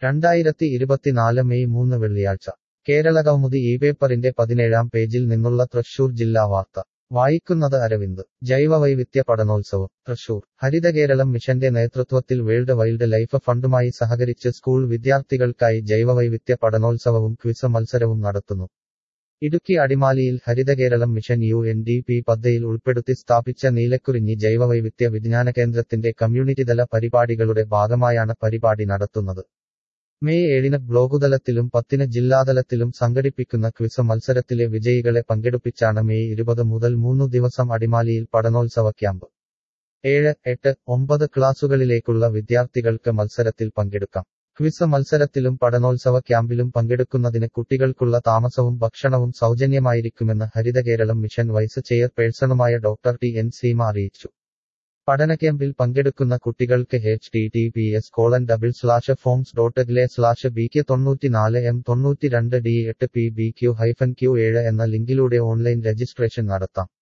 രണ്ടായിരത്തി ഇരുപത്തിനാല് മെയ് മൂന്ന് വെള്ളിയാഴ്ച കേരളകൗമുദി ഈ പേപ്പറിന്റെ പതിനേഴാം പേജിൽ നിന്നുള്ള തൃശൂർ ജില്ലാ വാർത്ത വായിക്കുന്നത് അരവിന്ദ് ജൈവവൈവിധ്യ പഠനോത്സവം തൃശൂർ ഹരിതകേരളം മിഷന്റെ നേതൃത്വത്തിൽ വേൾഡ് വൈൽഡ് ലൈഫ് ഫണ്ടുമായി സഹകരിച്ച് സ്കൂൾ വിദ്യാർത്ഥികൾക്കായി ജൈവവൈവിധ്യ പഠനോത്സവവും ക്വിസ് മത്സരവും നടത്തുന്നു ഇടുക്കി അടിമാലിയിൽ Harithakeralam mission U N D P പദ്ധതിയിൽ ഉൾപ്പെടുത്തി സ്ഥാപിച്ച നീലക്കുറിഞ്ഞി ജൈവവൈവിധ്യ വിജ്ഞാന കേന്ദ്രത്തിന്റെ കമ്മ്യൂണിറ്റിതല പരിപാടികളുടെ ഭാഗമായാണ് പരിപാടി നടത്തുന്നത് മെയ് ഏഴിന് ബ്ലോക്കുതലത്തിലും പത്തിന് ജില്ലാതലത്തിലും സംഘടിപ്പിക്കുന്ന ക്വിസ് മത്സരത്തിലെ വിജയികളെ പങ്കെടുപ്പിച്ചാണ് മെയ് ഇരുപത് മുതൽ മൂന്നു ദിവസം അടിമാലിയിൽ പഠനോത്സവ ക്യാമ്പ് ഏഴ് എട്ട് ഒമ്പത് ക്ലാസുകളിലേക്കുള്ള വിദ്യാർത്ഥികൾക്ക് മത്സരത്തിൽ പങ്കെടുക്കാം ക്വിസ് മത്സരത്തിലും പഠനോത്സവ ക്യാമ്പിലും പങ്കെടുക്കുന്നതിന് കുട്ടികൾക്കുള്ള താമസവും ഭക്ഷണവും സൗജന്യമായിരിക്കുമെന്ന് ഹരിതകേരളം മിഷൻ വൈസ് ചെയർപേഴ്സണുമായ ഡോക്ടർ ടി എൻ സീമ അറിയിച്ചു പഠന ക്യാമ്പിൽ പങ്കെടുക്കുന്ന കുട്ടികൾക്ക് H T T P S colon double slash forms dot gle slash B K തൊണ്ണൂറ്റിനാല് എം തൊണ്ണൂറ്റിരണ്ട് ഡി എട്ട് P B Q hyphen Q ഏഴ് എന്ന ലിങ്കിലൂടെ ഓൺലൈൻ രജിസ്ട്രേഷൻ നടത്താം